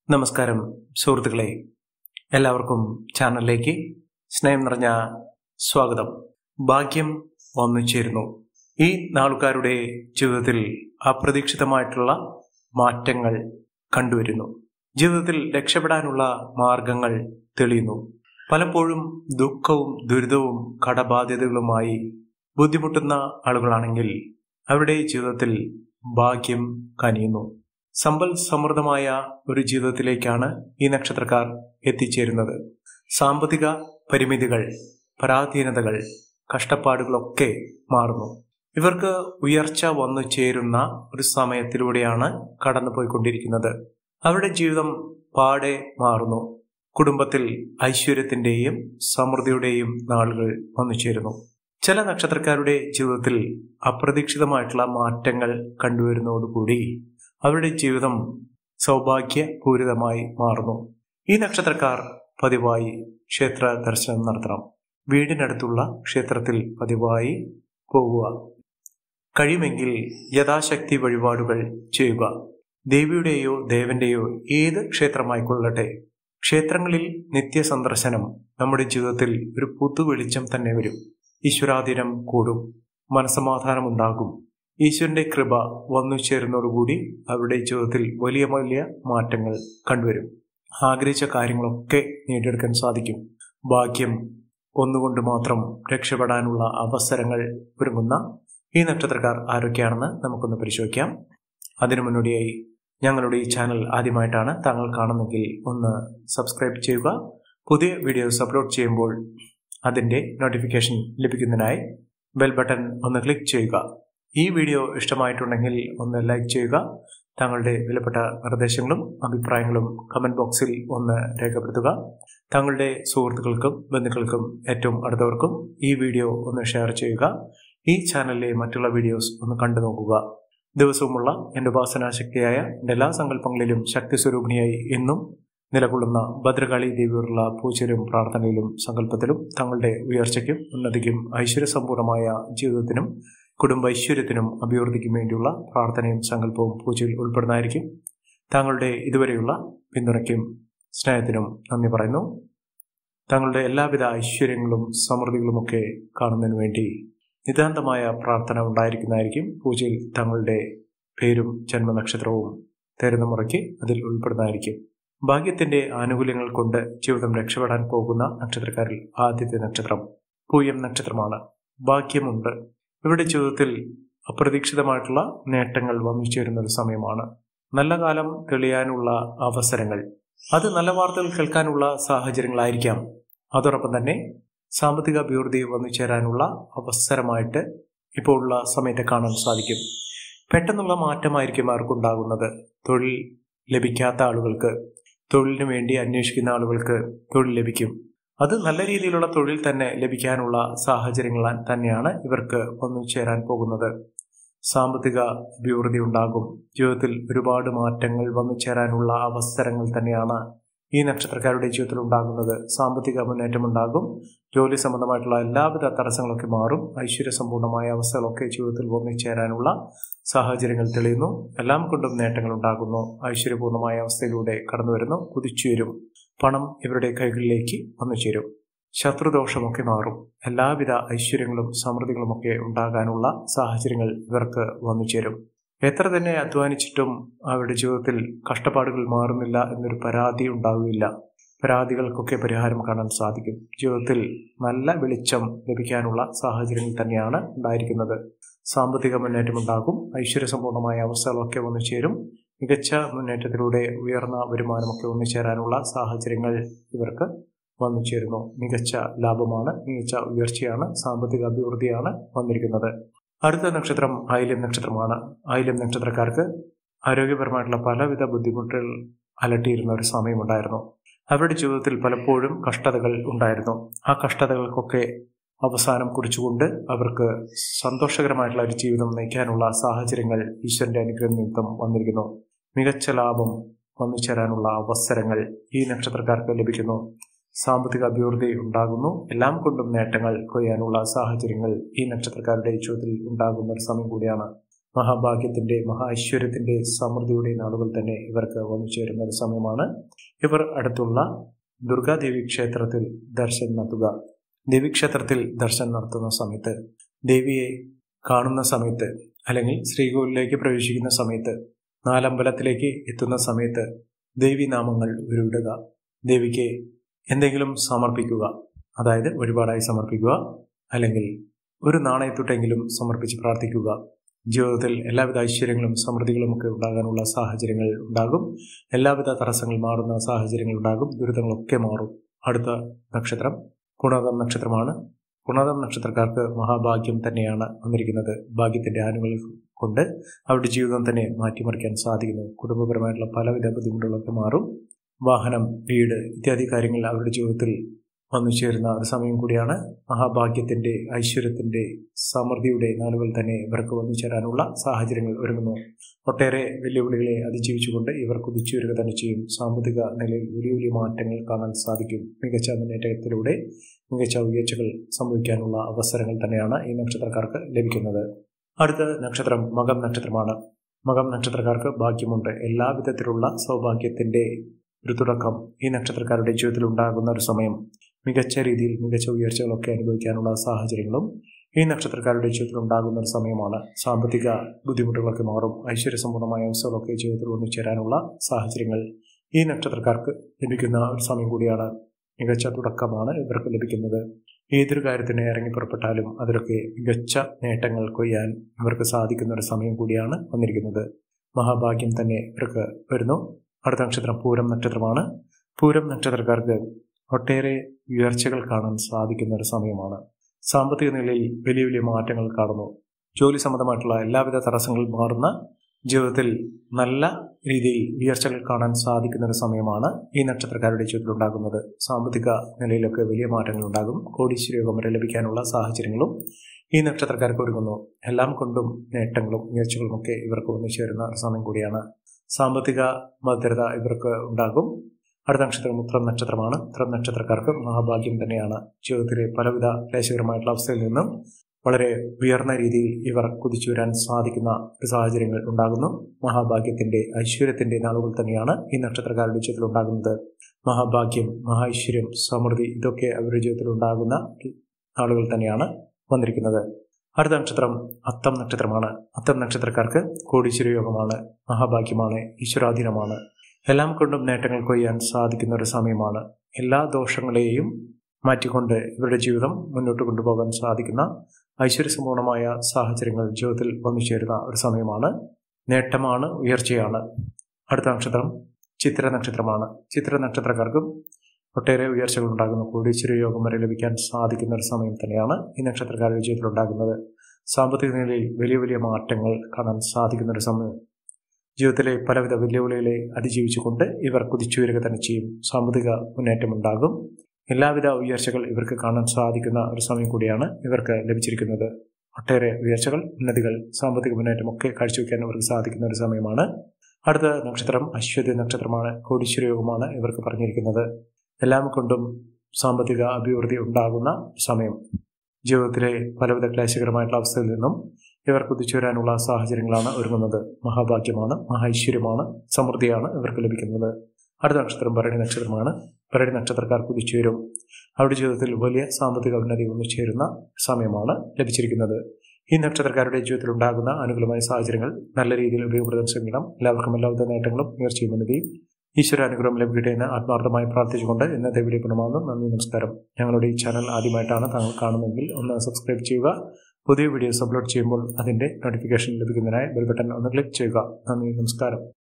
നമസ്കാരം സുഹൃത്തുക്കളെ എല്ലാവർക്കും ചാനലിലേക്ക് സ്നേഹം നിറഞ്ഞ സ്വാഗതം ഭാഗ്യം വന്നു ചേരുന്നു ഈ നാളുകാരുടെ ജീവിതത്തിൽ അപ്രതീക്ഷിതമായിട്ടുള്ള മാറ്റങ്ങൾ കണ്ടുവരുന്നു ജീവിതത്തിൽ രക്ഷപ്പെടാനുള്ള മാർഗങ്ങൾ തെളിയുന്നു പലപ്പോഴും ദുഃഖവും ദുരിതവും കടബാധ്യതകളുമായി ബുദ്ധിമുട്ടുന്ന ആളുകളാണെങ്കിൽ അവരുടെ ജീവിതത്തിൽ ഭാഗ്യം കനിയുന്നു സമ്പൽ സമൃദ്ധമായ ഒരു ജീവിതത്തിലേക്കാണ് ഈ നക്ഷത്രക്കാർ എത്തിച്ചേരുന്നത് സാമ്പത്തിക പരിമിതികൾ പരാധീനതകൾ കഷ്ടപ്പാടുകളൊക്കെ മാറുന്നു ഇവർക്ക് ഉയർച്ച വന്നു ചേരുന്ന ഒരു സമയത്തിലൂടെയാണ് കടന്നുപോയിക്കൊണ്ടിരിക്കുന്നത് അവരുടെ ജീവിതം പാടെ മാറുന്നു കുടുംബത്തിൽ ഐശ്വര്യത്തിന്റെയും സമൃദ്ധിയുടെയും നാളുകൾ വന്നു ചേരുന്നു ചില നക്ഷത്രക്കാരുടെ ജീവിതത്തിൽ അപ്രതീക്ഷിതമായിട്ടുള്ള മാറ്റങ്ങൾ കണ്ടുവരുന്നതോടുകൂടി അവരുടെ ജീവിതം സൗഭാഗ്യപൂരിതമായി മാറുന്നു ഈ നക്ഷത്രക്കാർ പതിവായി ക്ഷേത്ര ദർശനം നടത്തണം വീടിനടുത്തുള്ള ക്ഷേത്രത്തിൽ പതിവായി പോകുക കഴിയുമെങ്കിൽ യഥാശക്തി വഴിപാടുകൾ ചെയ്യുക ദേവിയുടെയോ ദേവന്റെയോ ഏത് ക്ഷേത്രമായിക്കൊള്ളട്ടെ ക്ഷേത്രങ്ങളിൽ നിത്യസന്ദർശനം നമ്മുടെ ജീവിതത്തിൽ ഒരു പുതു വെളിച്ചം തന്നെ വരും ഈശ്വരാധീനം കൂടും മനസമാധാനം ഉണ്ടാകും ഈശ്വരന്റെ കൃപ വന്നു ചേരുന്നതോടുകൂടി അവരുടെ ജീവിതത്തിൽ വലിയ വലിയ മാറ്റങ്ങൾ കണ്ടുവരും ആഗ്രഹിച്ച കാര്യങ്ങളൊക്കെ നേടിയെടുക്കാൻ സാധിക്കും ഭാഗ്യം ഒന്നുകൊണ്ട് മാത്രം രക്ഷപ്പെടാനുള്ള അവസരങ്ങൾ ഒരുങ്ങുന്ന ഈ നക്ഷത്രക്കാർ ആരൊക്കെയാണെന്ന് നമുക്കൊന്ന് പരിശോധിക്കാം അതിനു മുന്നോടിയായി ഞങ്ങളുടെ ഈ ചാനൽ ആദ്യമായിട്ടാണ് താങ്കൾ കാണുന്നെങ്കിൽ ഒന്ന് സബ്സ്ക്രൈബ് ചെയ്യുക പുതിയ വീഡിയോസ് അപ്ലോഡ് ചെയ്യുമ്പോൾ അതിൻ്റെ നോട്ടിഫിക്കേഷൻ ലഭിക്കുന്നതിനായി ബെൽ ബട്ടൺ ഒന്ന് ക്ലിക്ക് ചെയ്യുക ഈ വീഡിയോ ഇഷ്ടമായിട്ടുണ്ടെങ്കിൽ ഒന്ന് ലൈക്ക് ചെയ്യുക താങ്കളുടെ വിലപ്പെട്ട നിർദ്ദേശങ്ങളും അഭിപ്രായങ്ങളും കമന്റ് ബോക്സിൽ ഒന്ന് രേഖപ്പെടുത്തുക താങ്കളുടെ സുഹൃത്തുക്കൾക്കും ബന്ധുക്കൾക്കും ഏറ്റവും അടുത്തവർക്കും ഈ വീഡിയോ ഒന്ന് ഷെയർ ചെയ്യുക ഈ ചാനലിലെ മറ്റുള്ള വീഡിയോസ് ഒന്ന് കണ്ടു നോക്കുക ദിവസവുമുള്ള എൻ്റെ ഉപാസനാശക്തിയായ എൻ്റെ എല്ലാ സങ്കല്പങ്ങളിലും ശക്തി സ്വരൂപിണിയായി എന്നും നിലകൊള്ളുന്ന ഭദ്രകാളി ദേവിയോടുള്ള പൂജയിലും പ്രാർത്ഥനയിലും സങ്കല്പത്തിലും തങ്ങളുടെ ഉയർച്ചയ്ക്കും ഉന്നതിക്കും ഐശ്വര്യസമ്പൂർണമായ ജീവിതത്തിനും കുടുംബ ഐശ്വര്യത്തിനും അഭിവൃദ്ധിക്കും വേണ്ടിയുള്ള പ്രാർത്ഥനയും സങ്കല്പവും പൂജയിൽ ഉൾപ്പെടുന്നതായിരിക്കും താങ്കളുടെ ഇതുവരെയുള്ള പിന്തുണയ്ക്കും സ്നേഹത്തിനും നന്ദി പറയുന്നു താങ്കളുടെ എല്ലാവിധ ഐശ്വര്യങ്ങളും സമൃദ്ധികളുമൊക്കെ കാണുന്നതിന് വേണ്ടി നിതാന്തമായ പ്രാർത്ഥന ഉണ്ടായിരിക്കുന്നതായിരിക്കും പൂജയിൽ തങ്ങളുടെ പേരും ജന്മനക്ഷത്രവും തരുന്ന മുറയ്ക്ക് അതിൽ ഉൾപ്പെടുന്നതായിരിക്കും ഭാഗ്യത്തിന്റെ ആനുകൂല്യങ്ങൾ കൊണ്ട് ജീവിതം രക്ഷപ്പെടാൻ പോകുന്ന നക്ഷത്രക്കാരിൽ ആദ്യത്തെ നക്ഷത്രം പൂയം നക്ഷത്രമാണ് ഭാഗ്യമുണ്ട് ഇവരുടെ ജീവിതത്തിൽ അപ്രതീക്ഷിതമായിട്ടുള്ള നേട്ടങ്ങൾ വന്നു ചേരുന്ന ഒരു സമയമാണ് നല്ല കാലം തെളിയാനുള്ള അവസരങ്ങൾ അത് നല്ല വാർത്തകൾ കേൾക്കാനുള്ള സാഹചര്യങ്ങളായിരിക്കാം അതോടൊപ്പം തന്നെ സാമ്പത്തിക അഭിവൃദ്ധി വന്നു ചേരാനുള്ള അവസരമായിട്ട് ഇപ്പോൾ ഉള്ള സമയത്ത് കാണാൻ സാധിക്കും പെട്ടെന്നുള്ള മാറ്റമായിരിക്കും അവർക്കുണ്ടാകുന്നത് തൊഴിൽ ലഭിക്കാത്ത ആളുകൾക്ക് തൊഴിലിനു വേണ്ടി അന്വേഷിക്കുന്ന ആളുകൾക്ക് തൊഴിൽ ലഭിക്കും അത് നല്ല രീതിയിലുള്ള തൊഴിൽ തന്നെ ലഭിക്കാനുള്ള സാഹചര്യങ്ങൾ തന്നെയാണ് ഇവർക്ക് വന്നു ചേരാൻ പോകുന്നത് സാമ്പത്തിക അഭിവൃദ്ധി ഉണ്ടാകും ജീവിതത്തിൽ ഒരുപാട് മാറ്റങ്ങൾ വന്നു ചേരാനുള്ള അവസരങ്ങൾ തന്നെയാണ് ഈ നക്ഷത്രക്കാരുടെ ജീവിതത്തിൽ ഉണ്ടാകുന്നത് സാമ്പത്തിക മുന്നേറ്റം ഉണ്ടാകും ജോലി സംബന്ധമായിട്ടുള്ള എല്ലാവിധ തടസ്സങ്ങളൊക്കെ മാറും ഐശ്വര്യസമ്പൂർണമായ അവസ്ഥകളൊക്കെ ജീവിതത്തിൽ വന്നു ചേരാനുള്ള സാഹചര്യങ്ങൾ തെളിയുന്നു എല്ലാം കൊണ്ടും നേട്ടങ്ങൾ ഉണ്ടാകുന്നു ഐശ്വര്യപൂർണമായ അവസ്ഥയിലൂടെ കടന്നു വരുന്നു കുതിച്ചുയരും പണം ഇവരുടെ കൈകളിലേക്ക് വന്നു ചേരും ശത്രുദോഷമൊക്കെ മാറും എല്ലാവിധ ഐശ്വര്യങ്ങളും സമൃദ്ധികളുമൊക്കെ ഉണ്ടാകാനുള്ള സാഹചര്യങ്ങൾ ഇവർക്ക് വന്നു ചേരും എത്ര തന്നെ അധ്വാനിച്ചിട്ടും അവരുടെ ജീവിതത്തിൽ കഷ്ടപ്പാടുകൾ മാറുന്നില്ല എന്നൊരു പരാതി ഉണ്ടാവുകയില്ല പരാതികൾക്കൊക്കെ പരിഹാരം കാണാൻ സാധിക്കും ജീവിതത്തിൽ നല്ല വെളിച്ചം ലഭിക്കാനുള്ള സാഹചര്യങ്ങൾ തന്നെയാണ് ഉണ്ടായിരിക്കുന്നത് സാമ്പത്തിക മുന്നേറ്റം ഉണ്ടാകും ഐശ്വര്യസമ്പൂർണമായ അവസ്ഥകളൊക്കെ വന്നു ചേരും മികച്ച മുന്നേറ്റത്തിലൂടെ ഉയർന്ന വരുമാനമൊക്കെ വന്നു ചേരാനുള്ള സാഹചര്യങ്ങൾ ഇവർക്ക് വന്നു ചേരുന്നു മികച്ച ലാഭമാണ് മികച്ച ഉയർച്ചയാണ് സാമ്പത്തിക അഭിവൃദ്ധിയാണ് വന്നിരിക്കുന്നത് അടുത്ത നക്ഷത്രം ആയില്യം നക്ഷത്രമാണ് ആയില്യം നക്ഷത്രക്കാർക്ക് ആരോഗ്യപരമായിട്ടുള്ള പലവിധ ബുദ്ധിമുട്ടുകൾ അലട്ടിയിരുന്ന ഒരു സമയമുണ്ടായിരുന്നു അവരുടെ ജീവിതത്തിൽ പലപ്പോഴും കഷ്ടതകൾ ഉണ്ടായിരുന്നു ആ കഷ്ടതകൾക്കൊക്കെ അവസാനം കുറിച്ചുകൊണ്ട് അവർക്ക് സന്തോഷകരമായിട്ടുള്ള ഒരു ജീവിതം നയിക്കാനുള്ള സാഹചര്യങ്ങൾ ഈശ്വരന്റെ അനുഗ്രഹം നിമിത്തം വന്നിരിക്കുന്നു മികച്ച ലാഭം വന്നു ചേരാനുള്ള അവസരങ്ങൾ ഈ നക്ഷത്രക്കാർക്ക് ലഭിക്കുന്നു സാമ്പത്തിക അഭിവൃദ്ധി ഉണ്ടാകുന്നു എല്ലാം കൊണ്ടും നേട്ടങ്ങൾ കൊയ്യാനുള്ള സാഹചര്യങ്ങൾ ഈ നക്ഷത്രക്കാരുടെ ജീവിതത്തിൽ ഉണ്ടാകുന്ന ഒരു സമയം കൂടിയാണ് മഹാഭാഗ്യത്തിന്റെ മഹാ ഐശ്വര്യത്തിന്റെ സമൃദ്ധിയുടെ നാളുകൾ തന്നെ ഇവർക്ക് വന്നു ചേരുന്ന ഒരു സമയമാണ് ഇവർ അടുത്തുള്ള ദുർഗാദേവി ക്ഷേത്രത്തിൽ ദർശനം നടത്തുക ദേവീക്ഷേത്രത്തിൽ ദർശനം നടത്തുന്ന സമയത്ത് ദേവിയെ കാണുന്ന സമയത്ത് അല്ലെങ്കിൽ ശ്രീകോവിലേക്ക് പ്രവേശിക്കുന്ന സമയത്ത് നാലമ്പലത്തിലേക്ക് എത്തുന്ന സമയത്ത് ദേവി നാമങ്ങൾ ഉരുവിടുക ദേവിക്ക് എന്തെങ്കിലും സമർപ്പിക്കുക അതായത് വഴിപാടായി സമർപ്പിക്കുക അല്ലെങ്കിൽ ഒരു നാണയത്തൊട്ടെങ്കിലും സമർപ്പിച്ച് പ്രാർത്ഥിക്കുക ജീവിതത്തിൽ എല്ലാവിധ ഐശ്വര്യങ്ങളും സമൃദ്ധികളും ഒക്കെ ഉണ്ടാകാനുള്ള സാഹചര്യങ്ങൾ ഉണ്ടാകും എല്ലാവിധ തടസ്സങ്ങൾ മാറുന്ന സാഹചര്യങ്ങൾ ഉണ്ടാകും ദുരിതങ്ങളൊക്കെ മാറും അടുത്ത നക്ഷത്രം കുണകം നക്ഷത്രമാണ് കുണകം നക്ഷത്രക്കാർക്ക് മഹാഭാഗ്യം തന്നെയാണ് വന്നിരിക്കുന്നത് ഭാഗ്യത്തിന്റെ ആനുകൂല്യം കൊണ്ട് അവരുടെ ജീവിതം തന്നെ മാറ്റിമറിക്കാൻ സാധിക്കുന്നു കുടുംബപരമായിട്ടുള്ള പലവിധ ബുദ്ധിമുട്ടുകളൊക്കെ മാറും വാഹനം വീട് ഇത്യാദി കാര്യങ്ങൾ അവരുടെ ജീവിതത്തിൽ വന്നു ചേരുന്ന ഒരു സമയം കൂടിയാണ് മഹാഭാഗ്യത്തിന്റെ ഐശ്വര്യത്തിന്റെ സമൃദ്ധിയുടെ നാളുകൾ തന്നെ ഇവർക്ക് വന്നു ചേരാനുള്ള സാഹചര്യങ്ങൾ ഒരുങ്ങുന്നു ഒട്ടേറെ വെല്ലുവിളികളെ അതിജീവിച്ചുകൊണ്ട് ഇവർ കുതിച്ചു വരിക തന്നെ ചെയ്യും സാമ്പത്തിക നിലയിൽ വലിയ വലിയ മാറ്റങ്ങൾ കാണാൻ സാധിക്കും മികച്ച മുന്നേറ്റത്തിലൂടെ മികച്ച ഉയർച്ചകൾ സംഭവിക്കാനുള്ള അവസരങ്ങൾ തന്നെയാണ് ഈ നക്ഷത്രക്കാർക്ക് ലഭിക്കുന്നത് അടുത്ത നക്ഷത്രം മകം നക്ഷത്രമാണ് മകം നക്ഷത്രക്കാർക്ക് ഭാഗ്യമുണ്ട് എല്ലാ വിധത്തിലുള്ള സൗഭാഗ്യത്തിന്റെ ഒരു തുടക്കം ഈ നക്ഷത്രക്കാരുടെ ജീവിതത്തിൽ ഉണ്ടാകുന്ന ഒരു സമയം മികച്ച രീതിയിൽ മികച്ച ഉയർച്ചകളൊക്കെ അനുഭവിക്കാനുള്ള സാഹചര്യങ്ങളും ഈ നക്ഷത്രക്കാരുടെ ജീവിതത്തിൽ ഉണ്ടാകുന്ന ഒരു സമയമാണ് സാമ്പത്തിക ബുദ്ധിമുട്ടുകളൊക്കെ മാറും ഐശ്വര്യസമ്പൂർണ്ണമായ അവസ്ഥകളൊക്കെ ജീവിതത്തിൽ വന്നു ചേരാനുള്ള സാഹചര്യങ്ങൾ ഈ നക്ഷത്രക്കാർക്ക് ലഭിക്കുന്ന ഒരു സമയം കൂടിയാണ് മികച്ച തുടക്കമാണ് ഇവർക്ക് ലഭിക്കുന്നത് ഏതൊരു കാര്യത്തിന് ഇറങ്ങി പുറപ്പെട്ടാലും അതിലൊക്കെ മികച്ച നേട്ടങ്ങൾ കൊയ്യാൻ ഇവർക്ക് സാധിക്കുന്ന ഒരു സമയം കൂടിയാണ് വന്നിരിക്കുന്നത് മഹാഭാഗ്യം തന്നെ ഇവർക്ക് വരുന്നു അടുത്ത നക്ഷത്രം പൂരം നക്ഷത്രമാണ് പൂരം നക്ഷത്രക്കാർക്ക് ഒട്ടേറെ ഉയർച്ചകൾ കാണാൻ സാധിക്കുന്ന ഒരു സമയമാണ് സാമ്പത്തിക നിലയിൽ വലിയ വലിയ മാറ്റങ്ങൾ കാണുന്നു ജോലി സംബന്ധമായിട്ടുള്ള എല്ലാവിധ തടസ്സങ്ങളും മാറുന്ന ജീവിതത്തിൽ നല്ല രീതിയിൽ ഉയർച്ചകൾ കാണാൻ സാധിക്കുന്ന ഒരു സമയമാണ് ഈ നക്ഷത്രക്കാരുടെ ജീവിതത്തിൽ ഉണ്ടാകുന്നത് സാമ്പത്തിക നിലയിലൊക്കെ വലിയ മാറ്റങ്ങൾ ഉണ്ടാകും കോടീശ്വരയോഗം വരെ ലഭിക്കാനുള്ള സാഹചര്യങ്ങളും ഈ നക്ഷത്രക്കാർക്ക് ഒരുങ്ങുന്നു എല്ലാം കൊണ്ടും നേട്ടങ്ങളും ഉയർച്ചകളും ഒക്കെ ഇവർക്ക് വന്നു ചേരുന്ന ഒരു സമയം കൂടിയാണ് സാമ്പത്തിക ഭദ്രത ഇവർക്ക് ഉണ്ടാകും അടുത്ത നക്ഷത്രം ഉത്രം നക്ഷത്രമാണ് ഉത്രം നക്ഷത്രക്കാർക്ക് മഹാഭാഗ്യം തന്നെയാണ് ജീവിതത്തിലെ പലവിധ ക്ലേശകരമായിട്ടുള്ള അവസ്ഥയിൽ നിന്നും വളരെ ഉയർന്ന രീതിയിൽ ഇവർ കുതിച്ചു വരാൻ സാധിക്കുന്ന സാഹചര്യങ്ങൾ ഉണ്ടാകുന്നു മഹാഭാഗ്യത്തിന്റെ ഐശ്വര്യത്തിന്റെ നാളുകൾ തന്നെയാണ് ഈ നക്ഷത്രക്കാരുടെ ജീവിതത്തിൽ ഉണ്ടാകുന്നത് മഹാഭാഗ്യം മഹാഐശ്വര്യം സമൃദ്ധി ഇതൊക്കെ അവരുടെ ജീവിതത്തിൽ ഉണ്ടാകുന്ന നാളുകൾ തന്നെയാണ് വന്നിരിക്കുന്നത് അടുത്ത നക്ഷത്രം അത്തം നക്ഷത്രമാണ് അത്തം നക്ഷത്രക്കാർക്ക് കോടീശ്വര യോഗമാണ് മഹാഭാഗ്യമാണ് ഈശ്വരാധീനമാണ് എല്ലാം കൊണ്ടും നേട്ടങ്ങൾ കൊയ്യാൻ സാധിക്കുന്ന ഒരു സമയമാണ് എല്ലാ ദോഷങ്ങളെയും മാറ്റിക്കൊണ്ട് ഇവരുടെ ജീവിതം മുന്നോട്ട് കൊണ്ടുപോകാൻ സാധിക്കുന്ന ഐശ്വര്യസമ്പൂർണമായ സാഹചര്യങ്ങൾ ജീവിതത്തിൽ വന്നു ചേരുന്ന ഒരു സമയമാണ് നേട്ടമാണ് ഉയർച്ചയാണ് അടുത്ത നക്ഷത്രം ചിത്ര നക്ഷത്രമാണ് ചിത്ര നക്ഷത്രക്കാർക്കും ഒട്ടേറെ ഉയർച്ചകൾ ഉണ്ടാകുന്നു കോടീശ്വര യോഗം വരെ ലഭിക്കാൻ സാധിക്കുന്ന ഒരു സമയം തന്നെയാണ് ഈ നക്ഷത്രക്കാരുടെ ജീവിതത്തിൽ ഉണ്ടാകുന്നത് സാമ്പത്തിക നിലയിൽ വലിയ വലിയ മാറ്റങ്ങൾ കാണാൻ സാധിക്കുന്ന ഒരു സമയം ജീവിതത്തിലെ പലവിധ വെല്ലുവിളികളെ അതിജീവിച്ചുകൊണ്ട് ഇവർ കുതിച്ചുയരുക തന്നെ ചെയ്യും സാമ്പത്തിക മുന്നേറ്റമുണ്ടാകും എല്ലാവിധ ഉയർച്ചകൾ ഇവർക്ക് കാണാൻ സാധിക്കുന്ന ഒരു സമയം കൂടിയാണ് ഇവർക്ക് ലഭിച്ചിരിക്കുന്നത് ഒട്ടേറെ ഉയർച്ചകൾ ഉന്നതികൾ സാമ്പത്തിക മുന്നേറ്റം ഒക്കെ കാഴ്ചവെക്കാൻ ഇവർക്ക് സാധിക്കുന്ന ഒരു സമയമാണ് അടുത്ത നക്ഷത്രം അശ്വതി നക്ഷത്രമാണ് കോടീശ്വര യോഗമാണ് ഇവർക്ക് പറഞ്ഞിരിക്കുന്നത് എല്ലാം കൊണ്ടും സാമ്പത്തിക അഭിവൃദ്ധി ഉണ്ടാകുന്ന സമയം ജീവിതത്തിലെ പലവിധ ക്ലേശകരമായിട്ടുള്ള അവസ്ഥയിൽ നിന്നും ഇവർ കുതിച്ചു വരാനുള്ള സാഹചര്യങ്ങളാണ് ഒരുങ്ങുന്നത് മഹാഭാഗ്യമാണ് മഹൈശ്വര്യമാണ് സമൃദ്ധിയാണ് ഇവർക്ക് ലഭിക്കുന്നത് അടുത്ത നക്ഷത്രം ഭരണി നക്ഷത്രമാണ് ഭരണി നക്ഷത്രക്കാർ കുതിച്ചു വരും അവരുടെ ജീവിതത്തിൽ വലിയ സാമ്പത്തിക ഉന്നതി വന്നു ചേരുന്ന സമയമാണ് ലഭിച്ചിരിക്കുന്നത് ഈ നക്ഷത്രക്കാരുടെ ജീവിതത്തിൽ ഉണ്ടാകുന്ന അനുകൂലമായ സാഹചര്യങ്ങൾ നല്ല രീതിയിൽ ഉപയോഗപ്രദം ശ്രമിക്കണം എല്ലാവർക്കും എല്ലാവിധ നേട്ടങ്ങളും ഉയർച്ചയും ഉന്നതിയും ഈശ്വര അനുഗ്രഹം ലഭിക്കട്ടെ എന്ന് ആത്മാർത്ഥമായി പ്രാർത്ഥിച്ചുകൊണ്ട് ഇന്നത്തെ വീഡിയോ ഗുണമാകുന്നു നന്ദി നമസ്കാരം ഞങ്ങളുടെ ഈ ചാനൽ ആദ്യമായിട്ടാണ് താങ്കൾ കാണുന്നതെങ്കിൽ ഒന്ന് സബ്സ്ക്രൈബ് ചെയ്യുക പുതിയ വീഡിയോസ് അപ്ലോഡ് ചെയ്യുമ്പോൾ അതിന്റെ നോട്ടിഫിക്കേഷൻ ലഭിക്കുന്നതിനായി ബെൽ ബട്ടൺ ഒന്ന് ക്ലിക്ക് ചെയ്യുക നന്ദി നമസ്കാരം